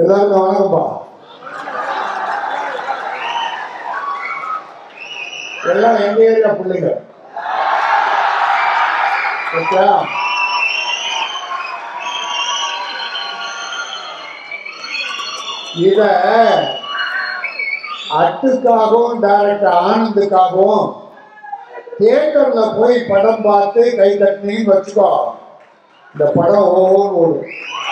எல்லாருக்கும் வணக்கம்ப்பா எல்லாம் எங்க ஏரியா பிள்ளைங்க ஓகே இத அட்டுக்காகவும் டைரக்டர் ஆனந்துக்காகவும் தியேட்டர்ல போய் படம் பார்த்து கை தட்டினீங்கன்னு வச்சுக்கோ இந்த படம் ஓன்னு ஓடும்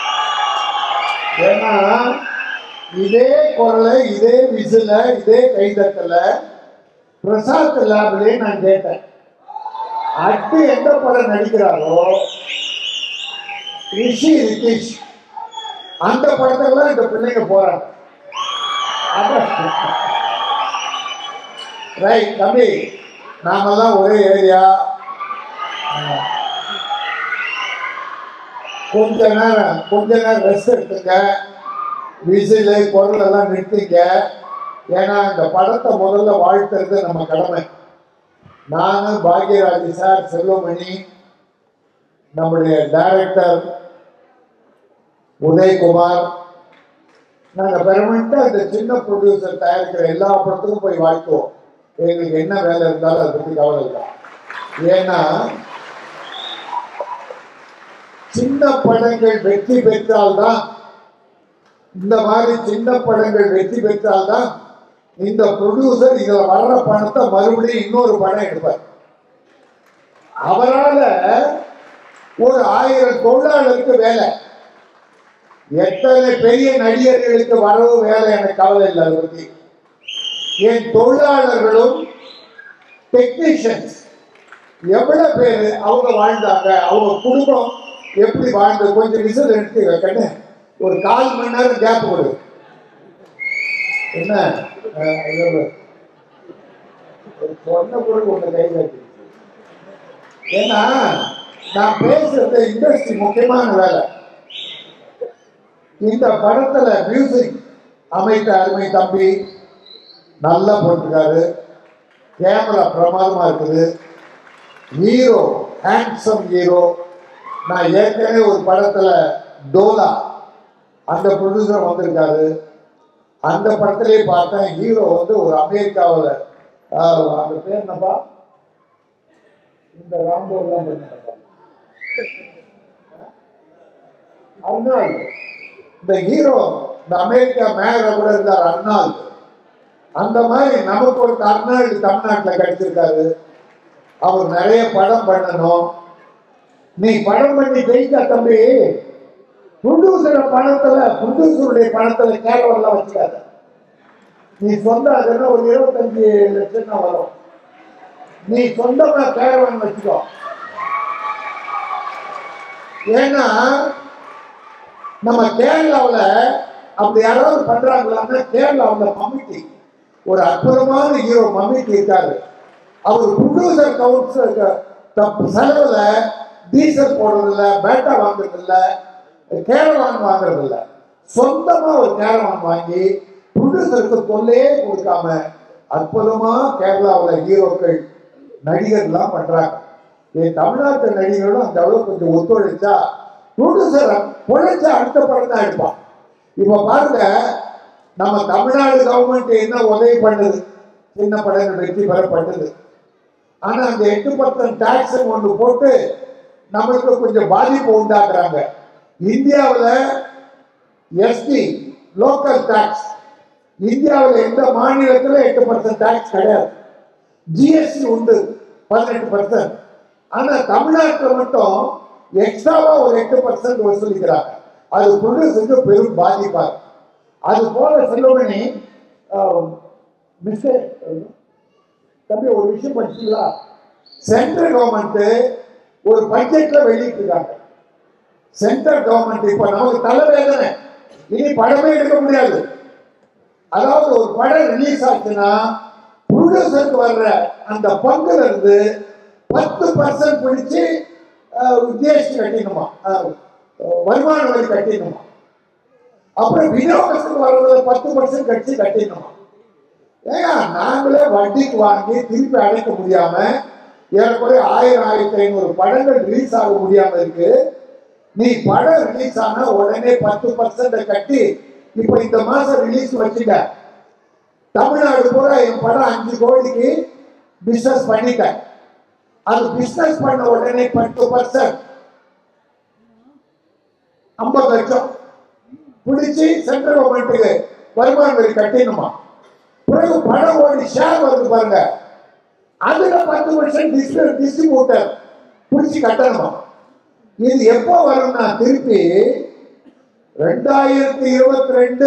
ஏன்னா இதே குரலை இதே விசில இதே கைதட்டல பிரசாத் லேப்லயே நான் கேட்டேன் அட்டு எந்த படம் நடிக்கிறாரோ ரிஷி ரிதீஷ் அந்த படத்துக்குலாம் இந்த பிள்ளைங்க போறாங்க ரைட் தம்பி நாமெல்லாம் ஒரே ஏரியா கொஞ்ச நேரம் கொஞ்ச நேரம் ரெஸ்ட் எடுத்துங்க விசிலு குரல் எல்லாம் நிறுத்திங்க ஏன்னா இந்த படத்தை முதல்ல வாழ்த்துறது நம்ம கடமை நான் பாக்யராஜ் சார் செல்வமணி நம்முடைய டைரக்டர் உதயகுமார் நாங்கள் பெர்மனண்ட்டாக இந்த சின்ன ப்ரொடியூசர் தயாரிக்கிற எல்லா படத்துக்கும் போய் வாழ்த்துவோம் எங்களுக்கு என்ன வேலை இருந்தாலும் அதை பற்றி கவலை இல்லை ஏன்னா சின்ன படங்கள் வெற்றி பெற்றால்தான் இந்த மாதிரி சின்ன படங்கள் வெற்றி பெற்றால்தான் இந்த ப்ரொடியூசர் இதுல வர்ற பணத்தை மறுபடியும் இன்னொரு படம் எடுப்பார் அவரால ஒரு ஆயிரம் தொழிலாளருக்கு வேலை எத்தனை பெரிய நடிகர்களுக்கு வரவு வேலை எனக்கு கவலை இல்லை அதை பத்தி என் தொழிலாளர்களும் டெக்னீஷியன்ஸ் எவ்வளவு பேர் அவங்க வாழ்ந்தாங்க அவங்க குடும்பம் எப்படி வாழ்ந்து கொஞ்சம் விசில் எடுத்து வைக்கன்னு ஒரு கால் மணி நேரம் கேப் கொடு என்ன அஹ், இது ஒரு ஒரு சொன்ன பொருள் ஒன்று கை கட்டி ஏன்னா நான் பேசுறது இண்டஸ்ட்ரி முக்கியமான வேலை இந்த படத்துல மியூசிக் அமைத்த அருமை தம்பி நல்லா போட்டிருக்காரு கேமரா பிரமாதமா இருக்குது ஹீரோ ஹேண்ட்ஸம் ஹீரோ நான் ஏற்கனவே ஒரு படத்துல டோலா அந்த ப்ரொடியூசர் வந்திருக்காரு அந்த படத்திலே பார்த்தேன் ஹீரோ வந்து ஒரு அமெரிக்காவில் அந்த பேர் என்னப்பா இந்த ராம்போலாம் பண்ணப்பா அர்னால்டு இந்த ஹீரோ இந்த அமெரிக்கா மேயரை கூட இருந்தார் அர்னால்டு அந்த மாதிரி நமக்கு ஒரு அர்னால்டு தமிழ்நாட்டில் கிடைச்சிருக்காரு அவர் நிறைய படம் பண்ணணும் நீ படம் பண்ணி ஜெயிச்சா தம்பி ப்ரொடியூசர் பணத்துல ப்ரொடியூசருடைய பணத்துல கேரவெல்லாம் வச்சுக்காத நீ சொந்த அதுன்னா ஒரு இருபத்தஞ்சு லட்சம் தான் வரும் நீ சொந்தமா கேரவன் வச்சுக்கோ ஏன்னா நம்ம கேரளாவில் அப்படி யாராவது பண்றாங்களான்னா கேரளாவில் மம்மிட்டி ஒரு அற்புதமான ஹீரோ மம்மிட்டி இருக்காரு அவர் ப்ரொடியூசர் கவுன்சில் தப்பு செலவுல டீசல் போடுறதில்ல பேட்டா வாங்குறதில்ல கேரவான் வாங்குறதில்ல சொந்தமா ஒரு கேரவான் வாங்கி ப்ரொடியூசருக்கு தொல்லையே கொடுக்காம அற்புதமா கேரளாவில் ஹீரோக்கள் நடிகர்லாம் பண்றாங்க என் தமிழ்நாட்டு நடிகர்களும் அந்த அளவுக்கு கொஞ்சம் ஒத்துழைச்சா ப்ரொடியூசர் பொழைச்ச அடுத்த படம் தான் எடுப்பான் இப்போ பாருங்க நம்ம தமிழ்நாடு கவர்மெண்ட் என்ன உதவி பண்ணுது சின்ன படங்கள் வெற்றி பெற பண்ணுது ஆனா அந்த எட்டு பர்சன்ட் டாக்ஸ் ஒன்று போட்டு நம்மளுக்கு கொஞ்சம் பாதிப்பு உண்டாக்குறாங்க இந்தியாவில் எஸ்டி லோக்கல் டாக்ஸ் இந்தியாவில் எந்த மாநிலத்தில் எட்டு பர்சன்ட் டாக்ஸ் கிடையாது ஜிஎஸ்டி உண்டு பதினெட்டு பர்சன்ட் ஆனா தமிழ்நாட்டில் மட்டும் எக்ஸ்ட்ராவா ஒரு எட்டு பர்சன்ட் வசூலிக்கிறாங்க அது ப்ரொடியூசருக்கு பெரும் பாதிப்பாக அது போல செல்வமணி மிஸ்டர் தம்பி ஒரு விஷயம் படிச்சீங்களா சென்ட்ரல் கவர்மெண்ட் ஒரு பட்ஜெட்ல வெளியிட்டிருக்காங்க சென்ட்ரல் கவர்மெண்ட் இப்ப நமக்கு தலைவேதனை இனி படமே எடுக்க முடியாது அதாவது ஒரு படம் ரிலீஸ் ஆச்சுன்னா ப்ரொடியூசருக்கு வர்ற அந்த பங்குல இருந்து பத்து பர்சன்ட் பிடிச்சு ஜிஎஸ்டி கட்டிடணுமா அஹ், வருமான வரி கட்டிடணுமா அப்புறம் விநியோகத்துக்கு வர்றதுல பத்து பர்சன்ட் கட்சி கட்டிடணுமா ஏங்க நாங்களே வட்டிக்கு வாங்கி திருப்பி அடைக்க முடியாம ஏறக்குறைய ஆயிரம் ஆயிரத்தி ஐநூறு படங்கள் ரிலீஸ் ஆக முடியாம இருக்கு நீ படம் ரிலீஸ் ஆனா உடனே பத்து பர்சன்ட் கட்டி இப்போ இந்த மாசம் ரிலீஸ் வச்சுக்க தமிழ்நாடு பூரா என் படம் அஞ்சு கோடிக்கு பிசினஸ் பண்ணிட்டேன் அது பிசினஸ் பண்ண உடனே பத்து பர்சன்ட் ஐம்பது லட்சம் பிடிச்சி சென்ட்ரல் கவர்மெண்ட்டுக்கு வருமான வரி கட்டிடணுமா பிறகு பணம் ஓடி ஷேர் வருது பாருங்க அதுல பத்து பர்சன்ட் டிஸ்ட்ரிபியூட்டர் பிடிச்சி கட்டணுமா இது எப்போ வரும்னா திருப்பி ரெண்டாயிரத்தி இருபத்தி ரெண்டு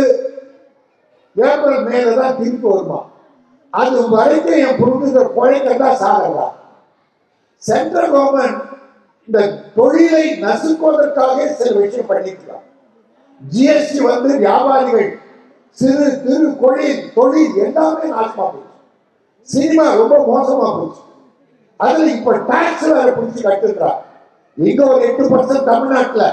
ஏப்ரல் மேல தான் திருப்பி வருமா அது வரைக்கும் என் ப்ரொடியூசர் குழைக்கதான் சாகலாம் சென்ட்ரல் கவர்மெண்ட் இந்த தொழிலை நசுக்குவதற்காக சில விஷயம் பண்ணிக்கலாம் ஜிஎஸ்டி வந்து வியாபாரிகள் சிறு திரு தொழில் தொழில் எல்லாமே நாசமா போச்சு சினிமா ரொம்ப மோசமா போச்சு அதுல இப்ப டாக்ஸ் வேற பிடிச்சு கட்டுறா இங்க ஒரு எட்டு பர்சன்ட் தமிழ்நாட்டுல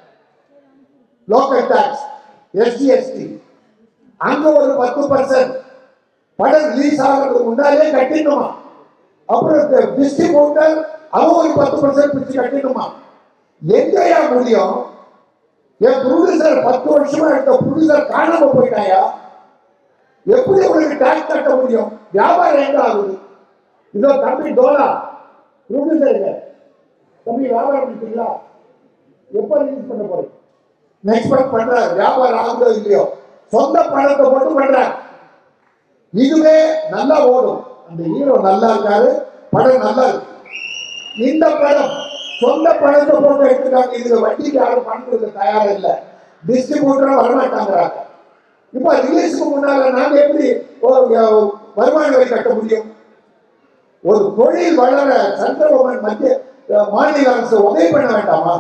லோக்கல் டாக்ஸ் எஸ்டிஎஸ்டி அங்க ஒரு பத்து பர்சன்ட் படம் ரிலீஸ் ஆகிறதுக்கு முன்னாலே கட்டிடணுமா அப்புறம் டிஸ்ட்ரிபியூட்டர் அவன் ஒரு பத்து பர்சன்ட் பிடிச்சு கட்டிடுமா எங்கயா முடியும் என் ப்ரொடியூசர் பத்து வருஷமா எடுத்த ப்ரொடியூசர் காணாம போயிட்டாயா எப்படி உங்களுக்கு டாக்ஸ் கட்ட முடியும் வியாபாரம் எங்க ஆகுது இதோ தம்பி டோலா ப்ரொடியூசருங்க தம்பி வியாபாரம் பண்ணிட்டீங்களா எப்போ ரிலீஸ் பண்ண போறீங்க நெக்ஸ்ட் பண்றாரு வியாபாரம் ஆகுதோ இல்லையோ சொந்த பணத்தை போட்டு பண்றாரு இதுவே நல்லா ஓடும் அந்த ஹீரோ நல்லா இருக்காரு படம் நல்லா இருக்கு இந்த படம் சொந்த பணத்தை போட்டு எடுத்துக்காங்க இதுல வட்டிக்கு யாரும் பண்றது தயாரா இல்ல டிஸ்ட்ரிபியூட்டரும் வரமாட்டாங்கிறாங்க இப்ப ரிலீஸ்க்கு முன்னால நாங்க எப்படி ஒரு, அஹ், வருமான வரி கட்ட முடியும் ஒரு தொழில் வளர சென்ட்ரல் கவர்மெண்ட் மத்திய அஹ், மாநில அரசு உதவி பண்ண வேண்டாமா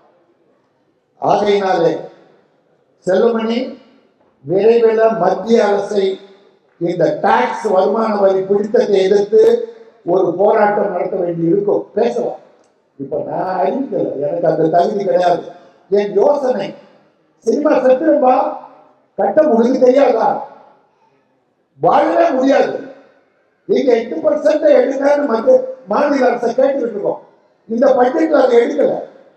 ஆகையினாலே செல்வமணி விரைவில் மத்திய அரசை இந்த டாக்ஸ் வருமான வரி பிடித்தத்தை எதிர்த்து ஒரு போராட்டம் நடத்த வேண்டி இருக்கும் பேசலாம் இப்ப நான் அறிவிக்கல எனக்கு அந்த தகுதி கிடையாது என் யோசனை சினிமா செத்துரும்பா கட்ட முடிவு தெரியாதா வாழவே முடியாது நீங்க எட்டு பர்சன்ட் எடுங்கன்னு மத்திய மாநில அரசை கேட்டுக்கிட்டு இருக்கோம் இந்த பட்ஜெட்ல அதை எடுக்கல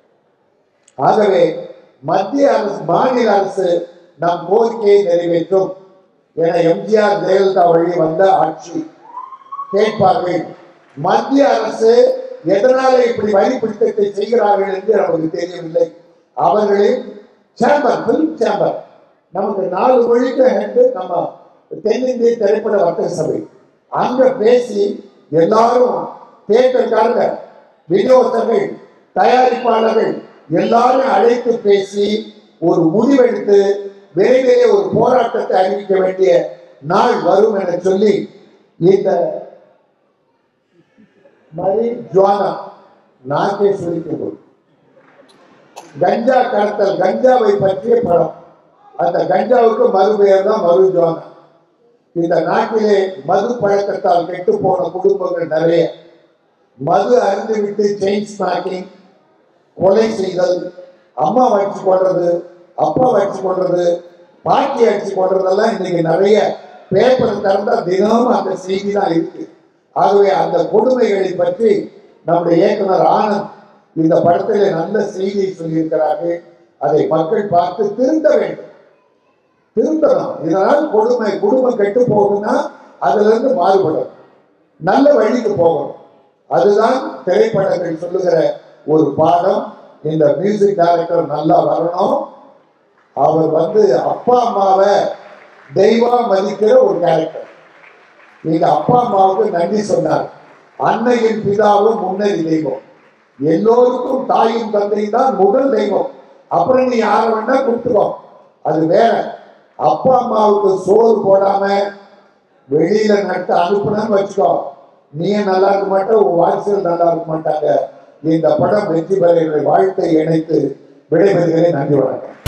ஆகவே மத்திய அரசு மாநில அரசு நம் கோரிக்கையை நிறைவேற்றும் என எம்ஜிஆர் ஜெயலலிதா வழி வந்த ஆட்சி கேட்பார்கள் மத்திய அரசு எதனால இப்படி வரி பிடித்தத்தை செய்கிறார்கள் என்று நமக்கு தெரியவில்லை அவர்களின் சேம்பர் பிலிம் சேம்பர் நமக்கு நாலு மொழிக்கு ஹெட் நம்ம தென்னிந்திய திரைப்பட வர்த்தக சபை அங்க பேசி எல்லாரும் தேட்டருக்காரங்க விநியோகஸ்தர்கள் தயாரிப்பாளர்கள் எல்லாரும் அழைத்து பேசி ஒரு முடிவெடுத்து விரைவிலே ஒரு போராட்டத்தை அறிவிக்க வேண்டிய நாள் வரும் என சொல்லி இந்த மரி ஜுவானா நாக்கே சொல்லிக்கிறது கஞ்சா கடத்தல் கஞ்சாவை பற்றிய படம் அந்த கஞ்சாவுக்கு மறுபெயர் தான் மறு ஜுவானா இந்த நாட்டிலே மது பழக்கத்தால் கெட்டு போன குடும்பங்கள் நிறைய மது அருந்துவிட்டு செயின் ஸ்நாக்கிங் கொலை செய்தல் அம்மா வச்சு கொள்றது அப்பா வச்சு கொள்றது பாட்டி அடிச்சு கொள்றதெல்லாம் இன்னைக்கு நிறைய பேப்பர் திறந்தா தினமும் அந்த செய்தி தான் இருக்கு ஆகவே அந்த கொடுமைகளை பற்றி நம்முடைய இயக்குனர் ஆனந்த் இந்த படத்திலே நல்ல செய்தியை சொல்லியிருக்கிறார்கள் அதை மக்கள் பார்த்து திருந்த வேண்டும் திருந்தணும் இதனால் கொடுமை குடும்பம் கெட்டு போகுதுன்னா அதுல இருந்து மாறுபடும் நல்ல வழிக்கு போகணும் அதுதான் திரைப்படங்கள் சொல்லுகிற ஒரு பாடம் இந்த மியூசிக் டைரக்டர் நல்லா வரணும் அவர் வந்து அப்பா அம்மாவை தெய்வா மதிக்கிற ஒரு கேரக்டர் நீங்க அப்பா அம்மாவுக்கு நன்றி சொன்னார் அன்னையின் பிதாவும் முன்னறி தெய்வம் எல்லோருக்கும் தாயும் தந்தையும் தான் முதல் தெய்வம் அப்புறம் நீ யாரை வேணா கொடுத்துக்கோ அது வேற அப்பா அம்மாவுக்கு சோறு போடாம வெளியில நட்டு அனுப்புனன்னு வச்சுக்கோ நீ நல்லா இருக்க மாட்ட உன் வாரிசுகள் நல்லா இருக்க மாட்டாங்க இந்த படம் வெற்றி பெற வாழ்த்தை இணைத்து விடைபெறுகிறேன் நன்றி வணக்கம்